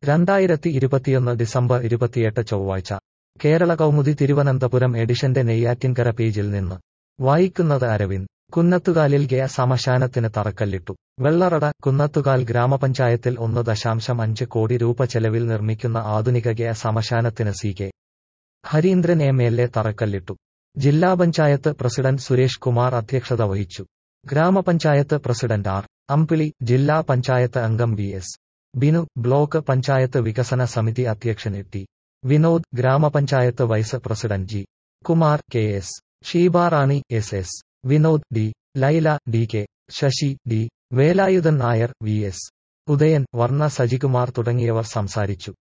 രണ്ടായിരത്തി ഇരുപത്തിയൊന്ന് ഡിസംബർ ഇരുപത്തിയെട്ട് ചൊവ്വാഴ്ച കേരള കൗമുദി തിരുവനന്തപുരം എഡിഷന്റെ നെയ്യാറ്റിൻകര പേജിൽ നിന്ന് വായിക്കുന്നത് അരവിന്ദ് കുന്നത്തുകാലിൽ ഗയ സമശാനത്തിന് തറക്കല്ലിട്ടു വെള്ളറട കുന്നത്തുകാൽ ഗ്രാമപഞ്ചായത്തിൽ ഒന്ന് ദശാംശം അഞ്ച് കോടി രൂപ ചെലവിൽ നിർമ്മിക്കുന്ന ആധുനിക ഗയ സമശാനത്തിന് C K Harindran M L A തറക്കല്ലിട്ടു ജില്ലാ പഞ്ചായത്ത് പ്രസിഡന്റ് സുരേഷ് കുമാർ അധ്യക്ഷത വഹിച്ചു ഗ്രാമപഞ്ചായത്ത് പ്രസിഡന്റ് ആർ അമ്പിളി ജില്ലാ പഞ്ചായത്ത് അംഗം V S Binu block panchayat വികസന സമിതി അധ്യക്ഷൻ ടി വിനോദ് ഗ്രാമപഞ്ചായത്ത് vice president G Kumar K S Sheebarani S S Vinod D Laila D K Sasi D Velayudhan Nair V S Udayan Varna Sajikumar തുടങ്ങിയവർ സംസാരിച്ചു